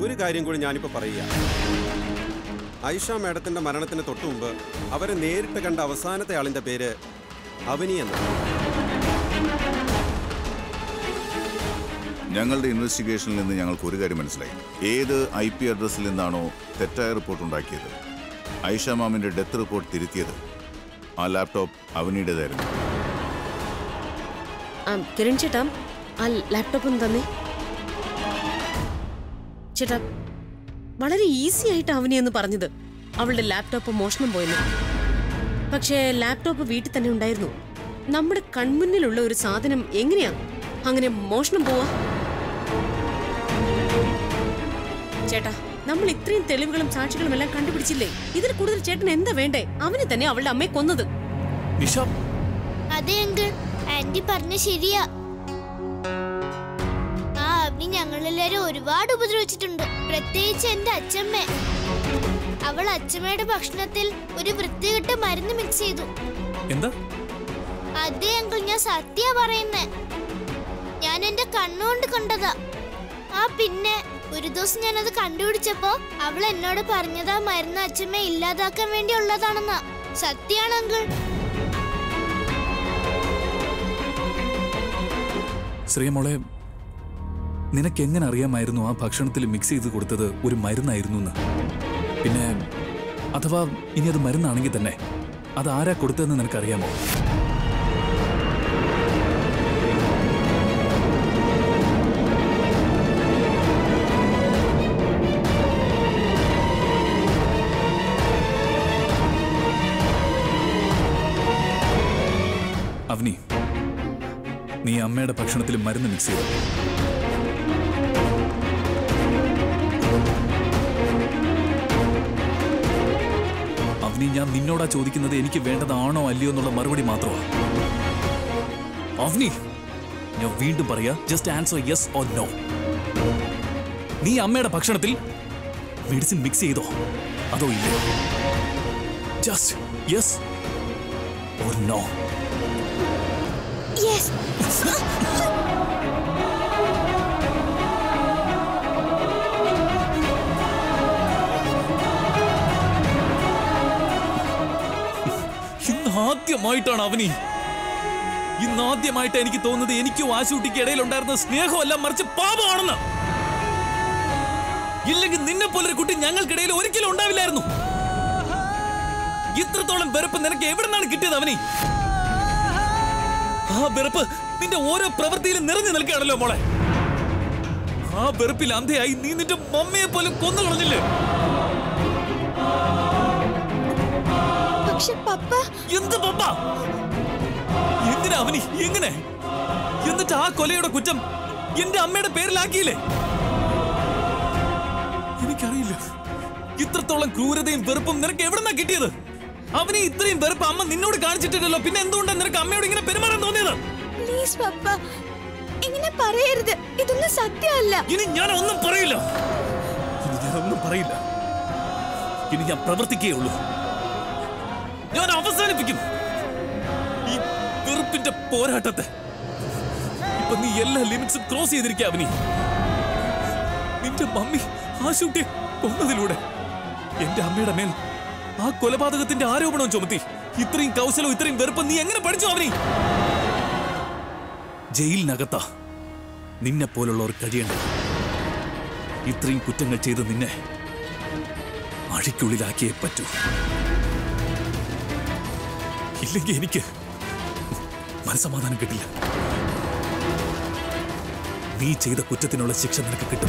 ഒരു കാര്യം കൂടി ഞാനിപ്പോൾ പറയുക ഐഷ മാഡത്തിന്റെ മരണത്തിന് തൊട്ടു മുമ്പ് അവരെ നേരിട്ട് കണ്ട അവസാനത്തെ ആളിന്റെ പേര് അവനി എന്നാണ് ഞങ്ങളുടെ ഇൻവെസ്റ്റിഗേഷനിൽ നിന്ന് ഞങ്ങൾക്ക് ഒരു കാര്യം മനസ്സിലായി ഏത് ഐ പി അഡ്രസ്സിൽ നിന്നാണോ തെറ്റായ റിപ്പോർട്ട് ഉണ്ടാക്കിയത് ഐഷ മാമിന്റെ ഡെത്ത് റിപ്പോർട്ട് തിരുത്തിയത് ആ ലാപ്ടോപ്പ് അവനിയുടേതായിരുന്നു ആ, കിരൺ ചേട്ടാ ആ ലാപ്ടോപ്പ് ഒന്ന് തന്നെ ചേട്ടാ വളരെ ഈസി ആയിട്ട് അവനെ എന്ന് പറഞ്ഞത് അവളുടെ ലാപ്ടോപ്പ് മോഷണം പോയെന്ന് പക്ഷേ ലാപ്ടോപ്പ് വീട്ടിൽ തന്നെ ഉണ്ടായിരുന്നു നമ്മുടെ കൺമുന്നിലുള്ള ഒരു സാധനം എങ്ങനെയാ അങ്ങനെ മോഷണം പോവാ ചേട്ടാ നമ്മൾ ഇത്രയും തെളിവുകളും സാക്ഷികളും എല്ലാം കണ്ടുപിടിച്ചില്ലേ ഇതിൽ കൂടുതൽ ചേട്ടൻ എന്താ വേണ്ടേ അവനെ തന്നെ അവളുടെ അമ്മയെ കൊന്നത് നിഷ അതെ അങ്കിൾ ആന്റി പറഞ്ഞ ശരിയാ ആ അവനി ഞങ്ങളെല്ലാരും ഒരുപാട് ഉപദ്രവിച്ചിട്ടുണ്ട് പ്രത്യേകിച്ച് എന്റെ അച്ഛമ്മ അവൾ അച്ഛമ്മയുടെ ഭക്ഷണത്തിൽ ഒരു വൃത്തികെട്ട മരുന്ന് മിക്സ് ചെയ്തു എന്താ അതെ അങ്കിൾ ഞാൻ സത്യ പറയുന്നേ ഞാൻ എന്റെ കണ്ണുകൊണ്ട് കണ്ടതാ ആ പിന്നെ ഒരു ദിവസം ഞാൻ അത് കണ്ടുപിടിച്ചപ്പോ അവൾ എന്നോട് പറഞ്ഞതാ മരുന്ന് അച്ഛമ്മ ഇല്ലാതാക്കാൻ വേണ്ടി ഉള്ളതാണെന്നാ സത്യാണ് അങ്കിൾ ശ്രീമോളെ നിനക്ക് എങ്ങനെ അറിയാമായിരുന്നു ആ ഭക്ഷണത്തിൽ മിക്സ് ചെയ്ത് കൊടുത്തത് ഒരു മരുന്നായിരുന്നു എന്ന് പിന്നെ അഥവാ ഇനി അത് മരുന്നാണെങ്കിൽ തന്നെ അത് ആരാ കൊടുത്തതെന്ന് നിനക്കറിയാമോ അവനി നീ അമ്മയുടെ ഭക്ഷണത്തിൽ മരുന്ന് മിക്സ് ചെയ്തു അവനി ഞാൻ നിന്നോടാ ചോദിക്കുന്നത് എനിക്ക് വേണ്ടതാണോ അല്ലയോ എന്നുള്ള മറുപടി മാത്രമാ അവനി ഞാൻ വീണ്ടും പറയാ just answer yes or no നീ അമ്മയുടെ ഭക്ഷണത്തിൽ മെഡിസിൻ മിക്സ് ചെയ്തോ അതോ ഇല്ലയോ just yes or no yes ഇന്ന് ആദ്യമായിട്ടാണ് അവനി ഇന്ന് ആദ്യമായിട്ട് എനിക്ക് തോന്നുന്നത് എനിക്കും ആശുട്ടിക്ക് ഇടയിൽ ഉണ്ടായിരുന്ന സ്നേഹമല്ല മറിച്ച് പാപമാണെന്ന് ഇല്ലെങ്കിൽ നിന്നെ പോലൊരു കുട്ടി ഞങ്ങൾക്കിടയിൽ ഒരിക്കലും ഉണ്ടാവില്ലായിരുന്നു ഇത്രത്തോളം വെറുപ്പ് നിനക്ക് എവിടെ നിന്നാണ് കിട്ടിയത് അവനി ആ വെറുപ്പ് നിന്റെ ഓരോ പ്രവൃത്തിയിലും നിറഞ്ഞു നിൽക്കുകയാണല്ലോ മോളെ ആ വെറുപ്പിൽ അന്ധയായി നീ നിന്റെ മമ്മയെ പോലും കൊന്നു കളഞ്ഞില്ലേ പക്ഷെ പപ്പ എന്ത് പപ്പ എന്തിനാ അവനി എങ്ങനെ എന്നിട്ട് ആ കൊലയുടെ കുറ്റം എന്റെ അമ്മയുടെ പേരിലാക്കിയില്ലേ എനിക്കറിയില്ല ഇത്രത്തോളം ക്രൂരതയും വെറുപ്പും നിനക്ക് എവിടെന്നാ കിട്ടിയത് അവനെ ഇത്രയും വെറുപ്പ് അമ്മ നിന്നോട് കാണിച്ചിട്ടില്ലല്ലോ പിന്നെ എന്തുകൊണ്ടാണ് നിനക്ക് അമ്മയോട് ഇങ്ങനെ പെരുമാറാൻ തോന്നിയത് പ്ലീസ് പപ്പ ഇങ്ങനെ പറയരുത് ഇതൊന്നും സത്യമല്ല ഇനി ഞാൻ ഒന്നും പറയില്ല ഇനി ഞാൻ ഒന്നും പറയില്ല ഇനി ഞാൻ പ്രവർത്തിക്കേ ഉള്ളൂ ഞാൻ അവസാനിപ്പിക്കും ഈ വെറുപ്പിന്റെ പോരാട്ടത്തെ ഇപ്പൊ നീ എല്ലാ ലിമിറ്റ്സും ക്രോസ് ചെയ്തിരിക്കുക അവനി നിന്റെ മമ്മി ആശുട്ടിയെ കൊന്നതിലൂടെ എന്റെ അമ്മയുടെ മേൽ ആ കൊലപാതകത്തിന്റെ ആരോപണവും ചുമത്തി ഇത്രയും കൗശലവും ഇത്രയും വെറുപ്പും നീ എങ്ങനെ പഠിച്ചു അവനി ജയിലിനകത്താ നിന്നെ പോലുള്ളവർ കഴിയേണ്ടത് ഇത്രയും കുറ്റങ്ങൾ ചെയ്ത് നിന്നെ അഴിക്കുള്ളിലാക്കിയേ പറ്റൂ ഇല്ലെങ്കിൽ എനിക്ക് മനസമാധാനം കിട്ടില്ല നീ ചെയ്ത കുറ്റത്തിനുള്ള ശിക്ഷ നിനക്ക് കിട്ടും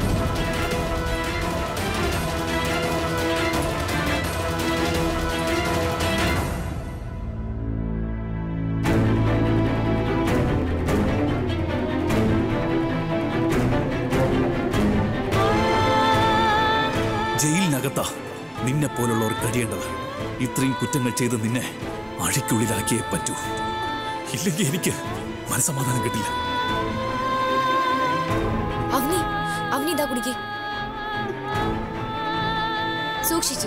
ജയിലിനകത്താ നിന്നെ പോലുള്ളവർ കഴിയേണ്ടത് ഇത്രയും കുറ്റങ്ങൾ ചെയ്ത് നിന്നെ അഴിക്കുള്ളിലാക്കിയേ പറ്റൂ ഇല്ലെങ്കിൽ എനിക്ക് മനസമാധാനം കിട്ടില്ല അവനി അവനി ഇതാ കുടിക്കേ സൂക്ഷിച്ചു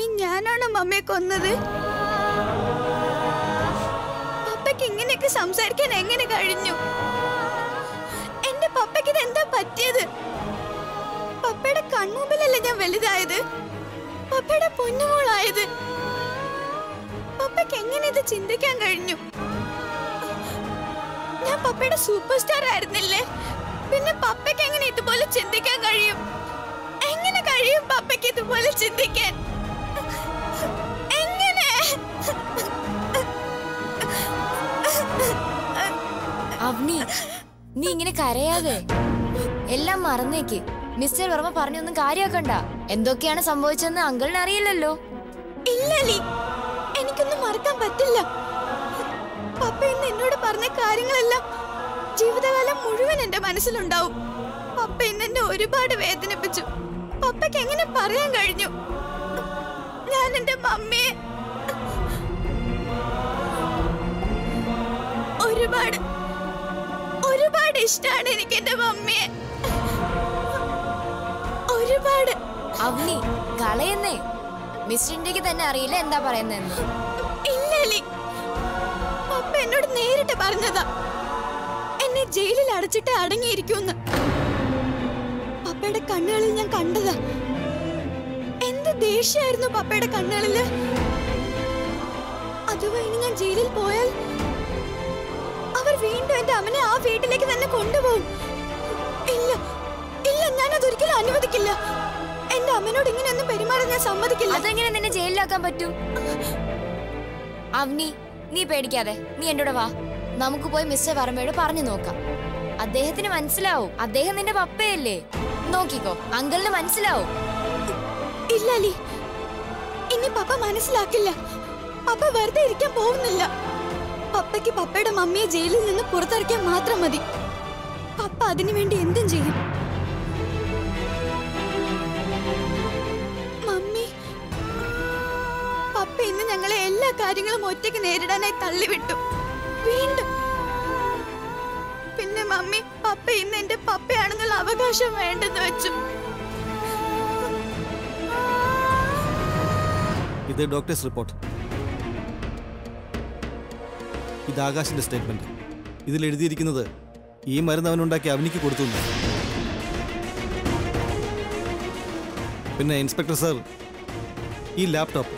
ഞാനാണോ മമ്മിയെ കൊന്നത് പപ്പയ്ക്ക് ഇങ്ങനെയൊക്കെ സംസാരിക്കാൻ എങ്ങനെ കഴിഞ്ഞു എന്റെ പപ്പയ്ക്ക് ഇത് എന്താ പറ്റിയത് പപ്പയുടെ കൺമുമ്പിലല്ലേ ഞാൻ വലുതായത് പപ്പയുടെ പൊന്നുമോളായത് പപ്പയ്ക്ക് എങ്ങനെ ഇത് ചിന്തിക്കാൻ കഴിഞ്ഞു ഞാൻ പപ്പയുടെ സൂപ്പർ സ്റ്റാർ ആയിരുന്നില്ലേ പിന്നെ പപ്പയ്ക്ക് എങ്ങനെ ഇതുപോലെ ചിന്തിക്കാൻ കഴിയും എങ്ങനെ കഴിയും പപ്പയ്ക്ക് ഇതുപോലെ ചിന്തിക്കാൻ എങ്ങനെ അവനി നീ ഇങ്ങനെ കരയാതെ എല്ലാം മറന്നേക്ക് മിസ്റ്റർ വർമ്മ പറഞ്ഞൊന്നും കാര്യമാക്കണ്ട എന്തൊക്കെയാണ് സംഭവിച്ചതെന്ന് അങ്കിളിന് അറിയില്ലല്ലോ ഇല്ലലി എനിക്കൊന്നും മറക്കാൻ പറ്റില്ല പപ്പ ഇന്ന് എന്നോട് പറഞ്ഞ കാര്യങ്ങളെല്ലാം ജീവിതകാലം മുഴുവൻ എന്റെ മനസ്സിലുണ്ടാവും പപ്പ ഇന്ന് എന്നെ ഒരുപാട് വേദനിപ്പിച്ചു പപ്പയ്ക്ക് എങ്ങനെ പറയാൻ കഴിഞ്ഞു ഞാൻ എന്റെ മമ്മിയെ ഒരുപാട് ഒരുപാട് ഇഷ്ടമാണ് എനിക്ക് എന്റെ മമ്മിയെ ഒരുപാട് അവനി കളയുന്നേ മിസ്റ്റർ ഇന്ത്യക്ക് തന്നെ അറിയില്ല എന്താ പറയുന്നതെന്ന് ഇല്ലലി പപ്പ എന്നോട് നേരിട്ട് പറഞ്ഞതാ എന്നെ ജയിലിൽ അടച്ചിട്ട് അടങ്ങിയിരിക്കുമെന്ന് പപ്പയുടെ കണ്ണുകളിൽ ഞാൻ കണ്ടതാ എന്ത് ദേഷ്യായിരുന്നു പപ്പയുടെ കണ്ണുകളില് അഥവാ ഇനി ഞാൻ ജയിലിൽ പോയാൽ അവർ വീണ്ടും എന്റെ അമ്മനെ ആ വീട്ടിലേക്ക് തന്നെ കൊണ്ടുപോകും ഇല്ല ഇല്ല ഞാൻ അതൊരിക്കലും അനുവദിക്കില്ല എന്റെ അമ്മനോട് ഇങ്ങനെയൊന്നും പെരുമാറാൻ ഞാൻ സമ്മതിക്കില്ല അതെങ്ങനെ നിന്നെ ജയിലിലാക്കാൻ പറ്റും അവനി നീ പേടിക്കാതെ നീ എൻ്റെ കൂടെ വാ നമുക്ക് പോയി മിസ്റ്റർ വർമ്മയോട് പറഞ്ഞു നോക്കാം അദ്ദേഹത്തിന് മനസ്സിലാവും അദ്ദേഹം നിന്റെ പപ്പയല്ലേ നോക്കിക്കോ അങ്കിളിന് മനസ്സിലാവും ഇല്ല അലി ഇനി പപ്പ മനസ്സിലാക്കില്ല പപ്പ വെറുതെ ഇരിക്കാൻ പോകുന്നില്ല പപ്പയ്ക്ക് പപ്പയുടെ മമ്മിയെ ജയിലിൽ നിന്ന് പുറത്തിറക്കിയാൽ മാത്രം മതി പപ്പ അതിനു വേണ്ടി എന്തും ചെയ്യും മമ്മി പപ്പ ഇന്ന് ഞങ്ങളെ എല്ലാ കാര്യങ്ങളും ഒറ്റയ്ക്ക് നേരിടാനായി തള്ളിവിട്ടു വീണ്ടും പിന്നെ മമ്മി പപ്പ ഇന്ന് എന്റെ പപ്പയാണെന്നുള്ള അവകാശം വേണ്ടെന്ന് വെച്ചു ഇത് ഡോക്ടേഴ്സ് റിപ്പോർട്ട് ഇത് ആകാശിന്റെ സ്റ്റേറ്റ്മെന്റ് ഇതിൽ എഴുതിയിരിക്കുന്നത് ഈ മരുന്ന് അവനുണ്ടാക്കി അവനിക്ക് കൊടുത്തു എന്ന്. പിന്നെ ഇൻസ്പെക്ടർ സർ ഈ ലാപ്ടോപ്പ്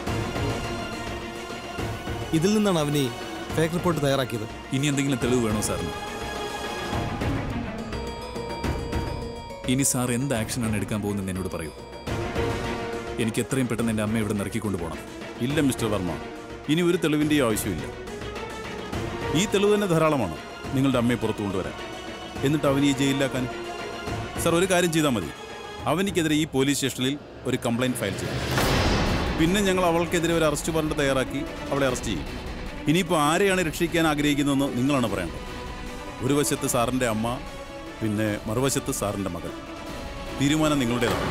ഇതിൽ നിന്നാണ് അവന് ഫേക്ക് റിപ്പോർട്ട് തയ്യാറാക്കിയത് ഇനി എന്തെങ്കിലും തെളിവ് വേണോ സാറിന് ഇനി സാർ എന്ത് ആക്ഷനാണ് എടുക്കാൻ പോകുന്നതെന്ന് എന്നോട് പറയൂ എനിക്ക് എത്രയും പെട്ടെന്ന് എൻ്റെ അമ്മ ഇവിടെ നിറക്കിക്കൊണ്ട് പോകണം ഇല്ല മിസ്റ്റർ വർമ്മ ഇനി ഒരു തെളിവിൻ്റെയും ആവശ്യമില്ല ഈ തെളിവ് തന്നെ ധാരാളമാണ് നിങ്ങളുടെ അമ്മയെ പുറത്തു കൊണ്ടുവരാൻ എന്നിട്ട് അവനെ ഈ ജയിലിലാക്കാൻ സർ ഒരു കാര്യം ചെയ്താൽ മതി അവനിക്കെതിരെ ഈ പോലീസ് സ്റ്റേഷനിൽ ഒരു കംപ്ലൈൻറ്റ് ഫയൽ ചെയ്യും പിന്നെ ഞങ്ങൾ അവൾക്കെതിരെ ഒരു അറസ്റ്റ് വാറണ്ട് തയ്യാറാക്കി അവളെ അറസ്റ്റ് ചെയ്യും ഇനിയിപ്പോൾ ആരെയാണ് രക്ഷിക്കാൻ ആഗ്രഹിക്കുന്നതെന്ന് നിങ്ങളാണ് പറയേണ്ടത് ഒരു വശത്ത് സാറിൻ്റെ അമ്മ പിന്നെ മറുവശത്ത് സാറിൻ്റെ മകൾ തീരുമാനം നിങ്ങളുടേതാണ്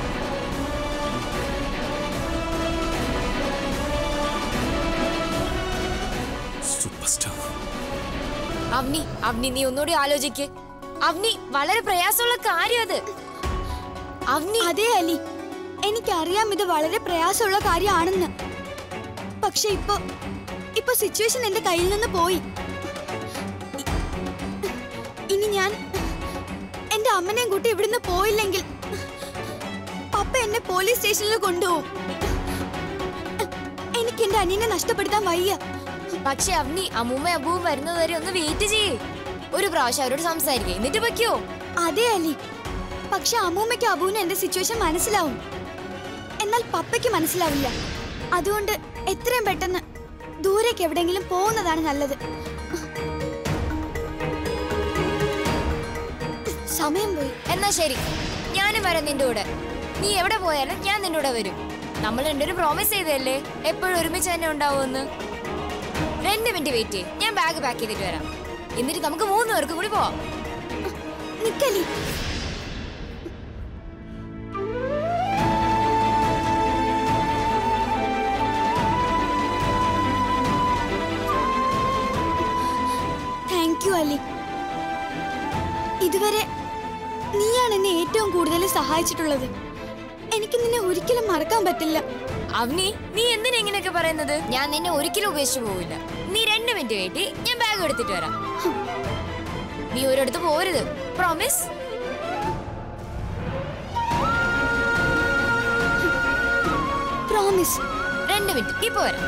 സൂപ്പർ സ്റ്റാർ അവനി അവനി നീ ഒന്നുകൂടി ആലോചിക്ക് അവനി വളരെ പ്രയാസമുള്ള കാര്യം അത് അവനി അതെ അലി എനിക്കറിയാം ഇത് വളരെ പ്രയാസമുള്ള കാര്യമാണെന്ന് പക്ഷെ ഇപ്പൊ ഇപ്പൊ സിറ്റുവേഷൻ എന്റെ കയ്യിൽ നിന്ന് പോയി ഇ- ഇനി ഞാൻ എന്റെ അമ്മനെയും കൂട്ടി ഇവിടുന്ന് പോയില്ലെങ്കിൽ പപ്പ എന്നെ പോലീസ് സ്റ്റേഷനിൽ കൊണ്ടുപോകും എനിക്ക് എന്റെ അനിയനെ നഷ്ടപ്പെടുത്താൻ വയ്യ പക്ഷെ അവനി അമ്മൂമ്മ അബുവും വരുന്നത് വരെ ഒന്ന് വെയിറ്റ് ചെയ്യേ ഒരു പ്രാവശ്യം അവരോട് സംസാരിക്കേ എന്നിട്ട് വെക്കോ അതെ അലി പക്ഷെ അമ്മൂമ്മയ്ക്ക് അബുവിന് എന്റെ സിറ്റുവേഷൻ മനസ്സിലാവും എന്നാൽ പപ്പയ്ക്ക് മനസ്സിലാവില്ല അതുകൊണ്ട് എത്രയും പെട്ടെന്ന് ദൂരേക്ക് എവിടെയെങ്കിലും പോകുന്നതാണ് നല്ലത് സമയം പോയി എന്നാ ശരി ഞാനും വരാം നിന്റെ കൂടെ നീ എവിടെ പോയാലും ഞാൻ നിന്റെ കൂടെ വരും നമ്മൾ രണ്ടുപേരും പ്രോമിസ് ചെയ്തല്ലേ എപ്പോഴും ഒരുമിച്ച് തന്നെ ഉണ്ടാവുമെന്ന് രണ്ട് മിനിറ്റ് വെയിറ്റ് ചെയ്യ് ഞാൻ ബാഗ് പാക്ക് ചെയ്തിട്ട് വരാം എന്നിട്ട് നമുക്ക് മൂന്ന് പേർക്ക് കൂടി പോവാം നിക്കലി താങ്ക് യു അലി ഇതുവരെ നീയാണ് എന്നെ ഏറ്റവും കൂടുതൽ സഹായിച്ചിട്ടുള്ളത് എനിക്ക് നിന്നെ ഒരിക്കലും മറക്കാൻ പറ്റില്ല അവനി നീ എന്തിനാ ഇങ്ങനെയൊക്കെ പറയുന്നത് ഞാൻ നിന്നെ ഒരിക്കലും ഉപേക്ഷിച്ചു പോവില്ല നീ രണ്ട് മിനിറ്റ് വേണ്ടി ഞാൻ ബാഗ് എടുത്തിട്ട് വരാം നീ ഒരിടത്ത് പോരുത് പ്രോമിസ് പ്രോമിസ് രണ്ട് മിനിറ്റ് ഇപ്പൊ വരാം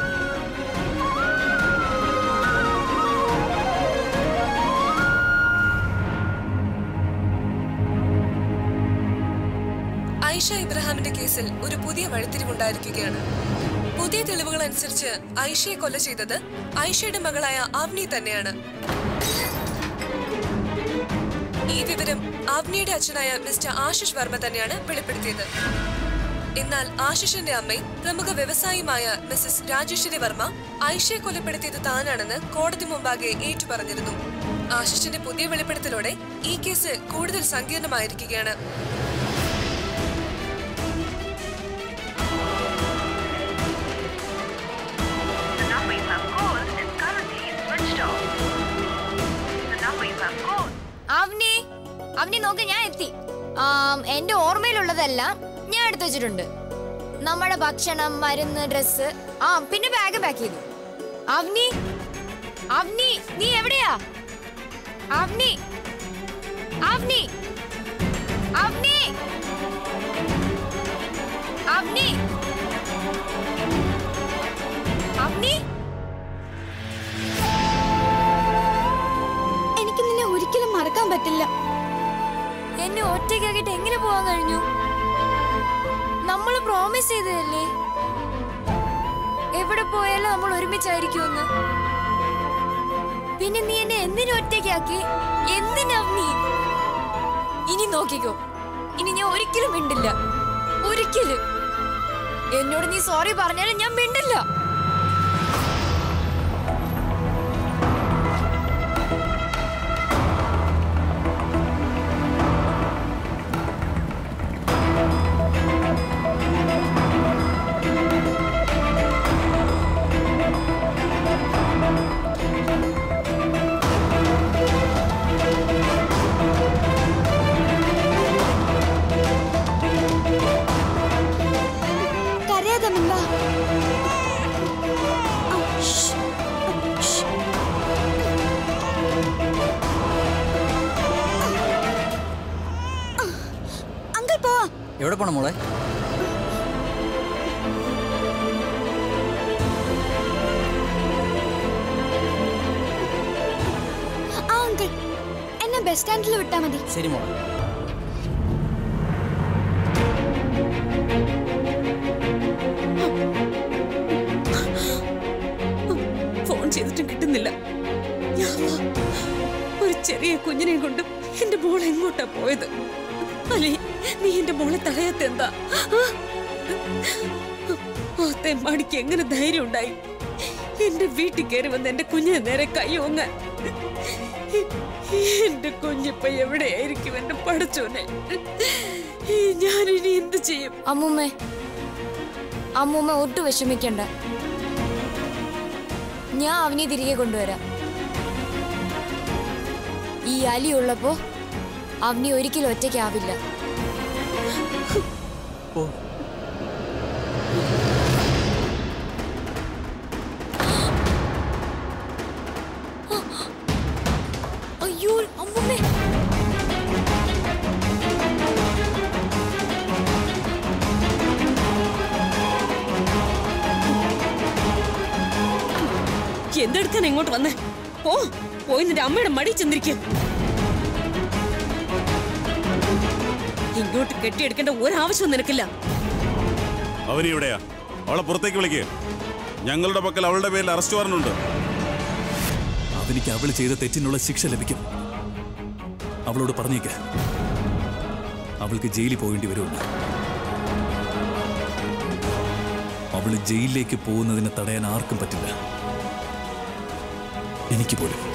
ഐഷ ഇബ്രഹാമിന്റെ കേസിൽ ഒരു പുതിയ വഴിത്തിരിവുണ്ടായിരിക്കുകയാണ് പുതിയ തെളിവുകൾ അനുസരിച്ച് ഐഷയെ കൊല ചെയ്തത് ഐഷയുടെ മകളായ ആവ്നി തന്നെയാണ് ഈ വിവരം ആവ്നിയുടെ അച്ഛനായ മിസ്റ്റർ ആശിഷ് വർമ്മ തന്നെയാണ് വെളിപ്പെടുത്തിയത് എന്നാൽ ആശിഷിന്റെ അമ്മയും പ്രമുഖ വ്യവസായിയുമായ മിസസ് രാജേശ്വരി വർമ്മ ഐഷയെ കൊലപ്പെടുത്തിയത് താനാണെന്ന് കോടതി മുമ്പാകെ ഏറ്റുപറഞ്ഞിരുന്നു ആശിഷിന്റെ പുതിയ വെളിപ്പെടുത്തലോടെ ഈ കേസ് കൂടുതൽ സങ്കീർണമായിരിക്കുകയാണ് The number you have called is currently switched off. The number you have called അവനി അവനി നോക്ക് ഞാൻ എത്തി ആം, എന്റെ ഓർമ്മയിലുള്ളതെല്ലാം ഞാൻ എടുത്തു വെച്ചിട്ടുണ്ട് നമ്മുടെ ഭക്ഷണം മരുന്ന് ഡ്രസ് ആ പിന്നെ ബാഗ് പാക്ക് ചെയ്തു അവനി അവനി നീ എവിടെയാ അവനി അവനി അവനി അവനി അവനി എനിക്ക് നിന്നെ ഒരിക്കലും മറക്കാൻ പറ്റില്ല എന്നെ ഒറ്റയ്ക്കാക്കിട്ട് എങ്ങനെ പോവാൻ കഴിഞ്ഞു നമ്മൾ പ്രോമിസ് ചെയ്തതല്ലേ എവിടെ പോയാലും നമ്മൾ ഒരുമിച്ചായിരിക്കുമെന്ന് പിന്നെ നീ എന്നെ എന്തിനു ഒറ്റയ്ക്കാക്കി എന്തിനാ നീ ഇനി നോക്കിക്കോ ഇനി ഞാൻ ഒരിക്കലും മിണ്ടില്ല ഒരിക്കലും എന്നോട് നീ സോറി പറഞ്ഞാലും ഞാൻ മിണ്ടില്ല കരയാതെ മിണ്ട ആ, ഷ്. ഷ്. അങ്കിൾ പോവാ എവിടെ പോണം മോളെ ആ അങ്കിൾ എന്നെ ബസ് സ്റ്റാൻഡിൽ വിട്ടാ മതി ശരി മോളെ ഫോൺ ചെയ്തിട്ടും കിട്ടുന്നില്ല യാ അല്ലാ. ഒരു ചെറിയ കുഞ്ഞിനെ കൊണ്ട് എന്റെ മോൾ എങ്ങോട്ടാ പോയത് അലി നീ എന്റെ മോളെ തടയാത്ത എന്താ ആ തെമ്മാടിക്ക് എങ്ങനെ ധൈര്യം ഉണ്ടായി എന്റെ വീട്ടിൽ കയറി വന്ന് എന്റെ കുഞ്ഞിനെ നേരെ കൈയോങ്ങ എന്റെ കുഞ്ഞിപ്പ എവിടെയായിരിക്കും എന്റെ പടച്ചോനെ ഞാനിനി എന്ത് ചെയ്യും അമ്മൂമ്മേ അമ്മൂമ്മ ഒട്ടും വിഷമിക്കണ്ട ഞാൻ അവനെ തിരികെ കൊണ്ടുവരാം ഈ അലി ഉള്ളപ്പോ അവനി ഒരിക്കലും ഒറ്റയ്ക്കാവില്ല ഓ അയ്യോ അമ്മൂമ്മേ എന്തെടുക്കാൻ ഇങ്ങോട്ട് വന്നേ ഓ പോയി നിന്റെ അമ്മയുടെ മടി ചെന്നിരിക്കും ഇങ്ങോട്ട് കെട്ടിയെടുക്കേണ്ട ഒരാവശ്യവും നിനക്കില്ല അവനി എവിടെയാ അവളെ പുറത്തേക്ക് വിളിക്ക് ഞങ്ങളുടെ പക്കൽ അവളുടെ പേരിൽ അറസ്റ്റ് വാറണ്ട് ഉണ്ട് അവനിക്ക് അവൾ ചെയ്ത തെറ്റിനുള്ള ശിക്ഷ ലഭിക്കും അവളോട് പറഞ്ഞേക്ക് അവൾക്ക് ജയിലിൽ പോകേണ്ടി വരുമെന്ന് അവള് ജയിലിലേക്ക് പോകുന്നതിനെ തടയാൻ ആർക്കും പറ്റില്ല എനിക്ക് പോലും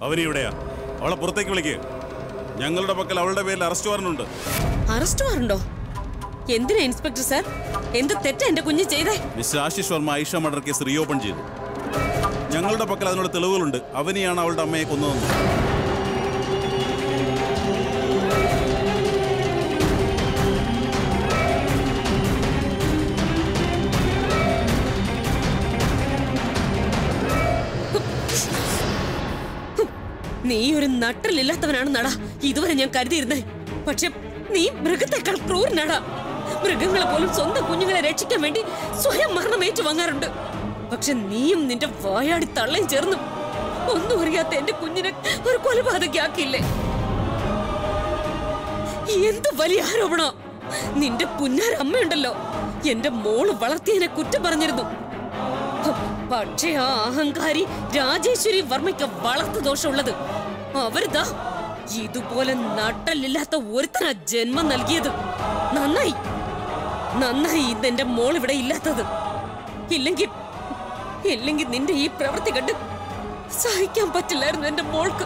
അവനി എവിടെയാ അവളെ പുറത്തേക്ക് വിളിക്ക് ഞങ്ങളുടെ പക്കൽ അവളുടെ പേരിൽ അറസ്റ്റ് വാറണ്ട് ഉണ്ട് അറസ്റ്റ് വാറുണ്ടോ എന്തിനാ ഇൻസ്പെക്ടർ സാർ എന്ത് തെറ്റാ എന്റെ കുഞ്ഞ് ചെയ്തേ mister Ashish Varma Aisha murder case reopen ചെയ്തു ഞങ്ങളുടെ പക്കൽ അതിനുള്ള തെളിവുകളുണ്ട് അവനെയാണ് അവളുടെ അമ്മയെ കൊന്നതെന്ന് നീ ഒരു നട്ടലില്ലാത്തവനാണ് നടാ ഇതുവരെ ഞാൻ കരുതിയിരുന്നേ പക്ഷെ നീ മൃഗത്തെക്കാൾ ക്രൂരനാടാ മൃഗങ്ങളെ പോലും സ്വന്തം കുഞ്ഞുങ്ങളെ രക്ഷിക്കാൻ വേണ്ടി സ്വയം മരണം ഏറ്റുവാങ്ങാറുണ്ട് പക്ഷെ നീയും നിന്റെ വായാടി തള്ളയും ചേർന്നും ഒന്നും അറിയാത്ത എന്റെ കുഞ്ഞിനെ ഒരു കൊലപാതകയാക്കിയില്ലേ എന്ത് വലിയ ആരോപണോ നിന്റെ പുന്നാര അമ്മയുണ്ടല്ലോ എന്റെ മോള് വളർത്തിയതിനെ കുറ്റം പറഞ്ഞിരുന്നു പക്ഷേ ആ അഹങ്കാരി രാജേശ്വരി വർമ്മയ്ക്ക് വളർത്തു ദോഷമുള്ളത് അവരിതാ ഇതുപോലെ നട്ടലില്ലാത്ത ഒരുത്തനാ ജന്മം നൽകിയത് നന്നായി നന്നായി ഇതെന്റെ മോൾ ഇവിടെ ഇല്ലാത്തത് ഇല്ലെങ്കിൽ ഇല്ലെങ്കിൽ നിന്റെ ഈ പ്രവൃത്തി കണ്ട് സഹിക്കാൻ പറ്റില്ലായിരുന്നു എന്റെ മോൾക്ക്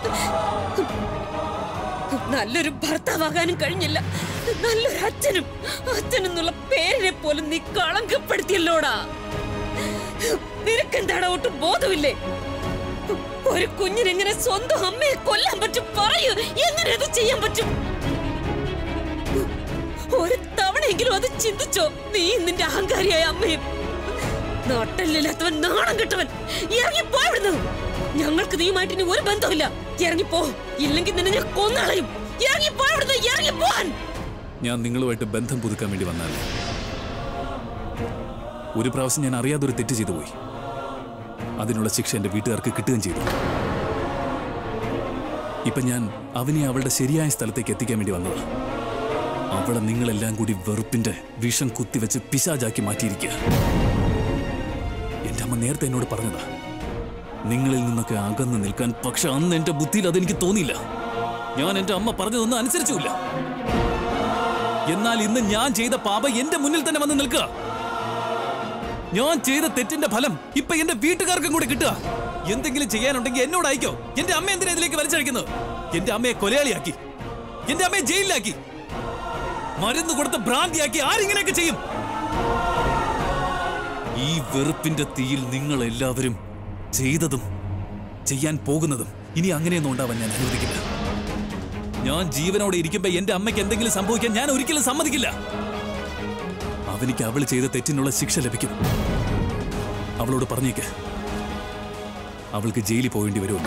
നല്ലൊരു ഭർത്താവാകാനും കഴിഞ്ഞില്ല നല്ലൊരു അച്ഛനും അച്ഛനെന്നുള്ള പേരിനെ പോലും നീ കളങ്കപ്പെടുത്തിയല്ലോടാ നിനക്കെന്താടാ ഒട്ടും ബോധമില്ലേ ഒരു കുഞ്ഞിനെങ്ങനെ സ്വന്തം അമ്മയെ കൊല്ലാൻ പറ്റും പറയൂ എങ്ങനെ അത് ചെയ്യാൻ പറ്റും ഒരു തവണയെങ്കിലും അത് ചിന്തിച്ചോ നീ നിന്റെ അഹങ്കാരിയായ അമ്മയും നാട്ടല്ലില്ലാത്തവൻ നാണം കെട്ടവൻ ഇറങ്ങിപ്പോ ഇവിടുന്ന് ഞങ്ങൾക്ക് നീയുമായിട്ട് ഇനി ഒരു ബന്ധമില്ല ഇറങ്ങിപ്പോ ഇല്ലെങ്കിൽ നിന്നെ ഞാൻ കൊന്നളയും ഇറങ്ങിപ്പോ ഇവിടുന്ന് ഇറങ്ങിപ്പോവാൻ ഞാൻ നിങ്ങളുമായിട്ട് ബന്ധം പുതുക്കാൻ വേണ്ടി വന്നതല്ല ഒരു പ്രാവശ്യം ഞാൻ അറിയാതെ ഒരു തെറ്റ് ചെയ്തു പോയി അതിനുള്ള ശിക്ഷ എന്റെ വീട്ടുകാർക്ക് കിട്ടുകയും ചെയ്തു ഇപ്പൊ ഞാൻ അവനെ അവളുടെ ശരിയായ സ്ഥലത്തേക്ക് എത്തിക്കാൻ വേണ്ടി വന്നതാ അവളെ നിങ്ങളെല്ലാം കൂടി വെറുപ്പിന്റെ വിഷം കുത്തിവെച്ച് പിശാചാക്കി മാറ്റിയിരിക്കുക എന്റെ അമ്മ നേരത്തെ എന്നോട് പറഞ്ഞതാ നിങ്ങളിൽ നിന്നൊക്കെ അകന്ന് നിൽക്കാൻ പക്ഷെ അന്ന് എന്റെ ബുദ്ധിയിൽ അതെനിക്ക് തോന്നിയില്ല ഞാൻ എന്റെ അമ്മ പറഞ്ഞതൊന്നും അനുസരിച്ചില്ല എന്നാൽ ഇന്ന് ഞാൻ ചെയ്ത പാപ എന്റെ മുന്നിൽ തന്നെ വന്ന് നിൽക്കുക ഞാൻ ചെയ്ത തെറ്റിന്റെ ഫലം ഇപ്പൊ എന്റെ വീട്ടുകാർക്കും കൂടെ കിട്ടുക എന്തെങ്കിലും ചെയ്യാനുണ്ടെങ്കിൽ എന്നോട് അയക്കോ എന്റെ അമ്മ എന്തിനാ ഇതിലേക്ക് വലിച്ചഴിക്കുന്നത് എന്റെ അമ്മയെ കൊലയാളിയാക്കി എന്റെ അമ്മയെ ജയിലിലാക്കി മരുന്ന് കൊടുത്ത് ഭ്രാന്തിയാക്കി ആരിങ്ങനെയൊക്കെ ചെയ്യും ഈ വെറുപ്പിന്റെ തീയിൽ നിങ്ങൾ എല്ലാവരും ചെയ്തതും ചെയ്യാൻ പോകുന്നതും ഇനി അങ്ങനെയൊന്നും ഉണ്ടാവാൻ ഞാൻ അനുവദിക്കില്ല ഞാൻ ജീവനോടെ ഇരിക്കുമ്പോ എന്റെ അമ്മയ്ക്ക് എന്തെങ്കിലും സംഭവിക്കാൻ ഞാൻ ഒരിക്കലും സമ്മതിക്കില്ല അവനിക്ക് അവൾ ചെയ്ത തെറ്റിനുള്ള ശിക്ഷ ലഭിക്കും അവളോട് പറഞ്ഞേക്ക് അവൾക്ക് ജയിലിൽ പോകേണ്ടി വരുമെന്ന്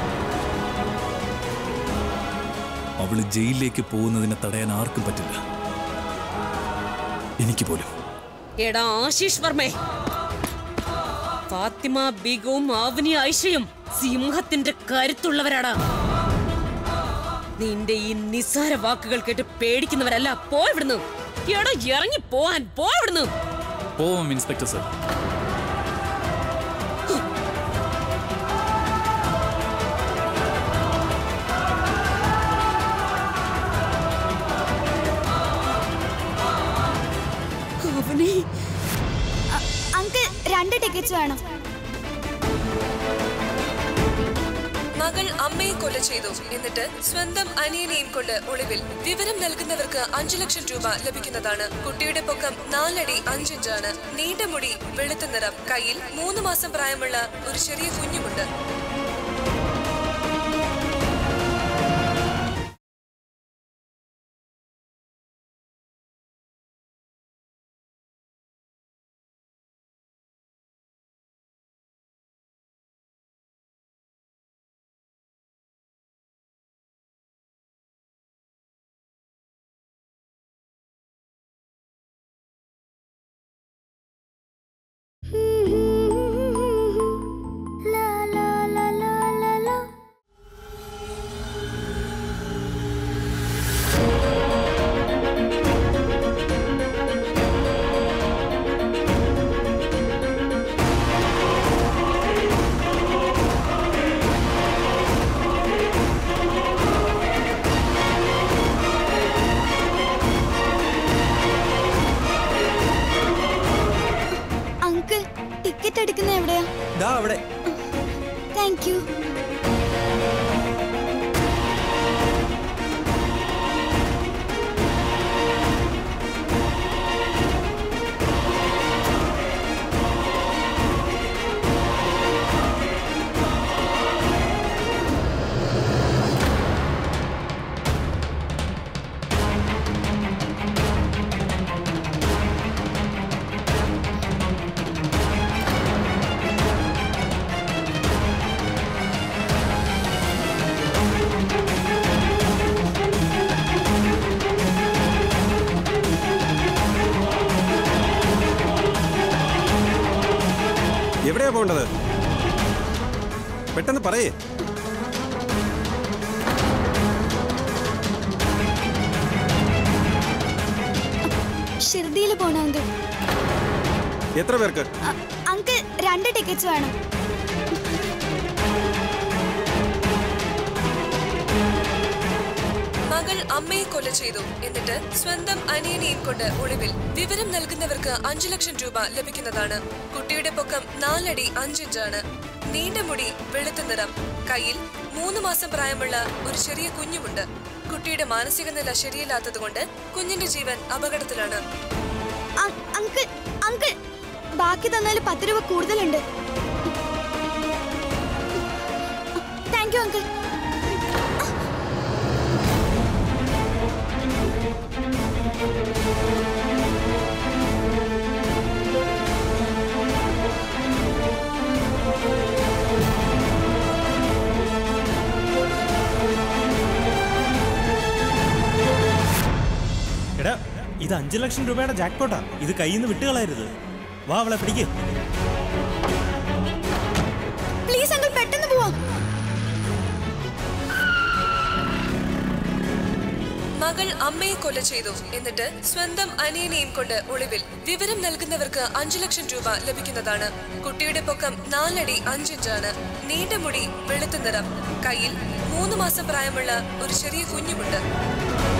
അവള് ജയിലിലേക്ക് പോകുന്നതിനെ തടയാൻ ആർക്കും പറ്റില്ല എനിക്ക് പോലും എടാ ആശീഷ് വർമ്മേ ഫാത്തിമ ബീഗവും ആവനി ആയിഷയും സിംഹത്തിന്റെ കരുത്തുള്ളവരാടാ നിന്റെ ഈ നിസ്സാര വാക്കുകൾ കേട്ട് പേടിക്കുന്നവരല്ല പോയിവിടുന്നു എടാ ഇറങ്ങി പോവാൻ പോയിവിടുന്നു പോവാം ഇൻസ്പെക്ടർ സർ അവനെ അങ്കിൾ രണ്ട് ടിക്കറ്റ്സ് വേണം മകൾ അമ്മയെ കൊല ചെയ്തു എന്നിട്ട് സ്വന്തം അനിയനെയും കൊണ്ട് ഒളിവിൽ വിവരം നൽകുന്നവർക്ക് അഞ്ചു ലക്ഷം രൂപ ലഭിക്കുന്നതാണ് കുട്ടിയുടെ പൊക്കം നാലടി അഞ്ചിഞ്ചാണ് നീണ്ട മുടി വെളുത്ത നിറം കയ്യിൽ മൂന്ന് മാസം പ്രായമുള്ള ഒരു ചെറിയ കുഞ്ഞുമുണ്ട് ടിക്കറ്റ് എടുക്കുന്ന എവിടെയാ ദാ അവിടെ താങ്ക് യു എവിടെയാ പോകേണ്ടത് പെട്ടെന്ന് പറയേ ഷിർദിയിൽ പോണം അങ്കിൾ എത്ര പേർക്ക് അ- അങ്കിൾ രണ്ട് ടിക്കറ്റ്സ് വേണം മകൾ അമ്മയെ കൊല ചെയ്തു എന്നിട്ട് സ്വന്തം അനിയനെയും കൊണ്ട് ഒളിവിൽ വിവരം നൽകുന്നവർക്ക് അഞ്ചു ലക്ഷം രൂപ ലഭിക്കുന്നതാണ് കുട്ടിയുടെ പൊക്കം നാലടി അഞ്ചിഞ്ചാണ് നീണ്ട മുടി വെളുത്ത നിറം കയ്യിൽ മൂന്ന് മാസം പ്രായമുള്ള ഒരു ചെറിയ കുഞ്ഞുമുണ്ട് കുട്ടിയുടെ മാനസിക നില ശരിയല്ലാത്തതുകൊണ്ട് കുഞ്ഞിന്റെ ജീവൻ അപകടത്തിലാണ് അ- അങ്കിൾ അങ്കിൾ ബാക്കി തന്നാൽ പത്ത് രൂപ കൂടുതലുണ്ട് താങ്ക് യു അങ്കിൾ എടാ ഇത് അഞ്ചു ലക്ഷം രൂപയുടെ ജാക്ക്പോട്ടാ ഇത് കയ്യിൽ നിന്ന് വിട്ടുകളയരുത് വാ അവളെ പിടിക്ക് പ്ലീസ് അങ്കിൾ പെട്ടെന്ന് പോവാം മകൾ അമ്മയെ കൊല ചെയ്തു എന്നിട്ട് സ്വന്തം അനിയനെയും കൊണ്ട് ഒളിവിൽ വിവരം നൽകുന്നവർക്ക് അഞ്ചു ലക്ഷം രൂപ ലഭിക്കുന്നതാണ് കുട്ടിയുടെ പൊക്കം നാലടി അഞ്ചിഞ്ചാണ് നീണ്ട മുടി വെളുത്ത നിറം കയ്യിൽ മൂന്ന് മാസം പ്രായമുള്ള ഒരു ചെറിയ കുഞ്ഞുമുണ്ട്